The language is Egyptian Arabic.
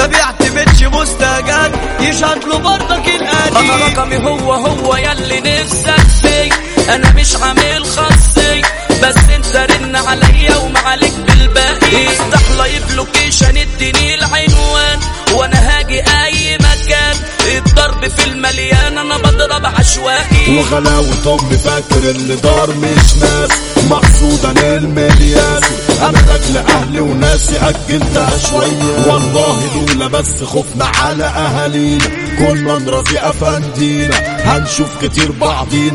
ما بيعتمدش مستجد يشهد له برضك انا القديم رقمي هو هو يلي نفسك فيه انا مش عامل خاصي بس انت رن عليا وما عليك بالباقي افتح لايف لوكيشن اديني العنوان وانا هاجي اي مكان الضرب في المليان انا بضرب عشوائي وغلاوة امي فاكر اللي دار مش ناس مقصودا الملياس انا لاجل اهلي وناسي اجلتها شوية والله لولا بس خوفنا على اهالينا كنا نراضي افندينا هنشوف كتير بعضينا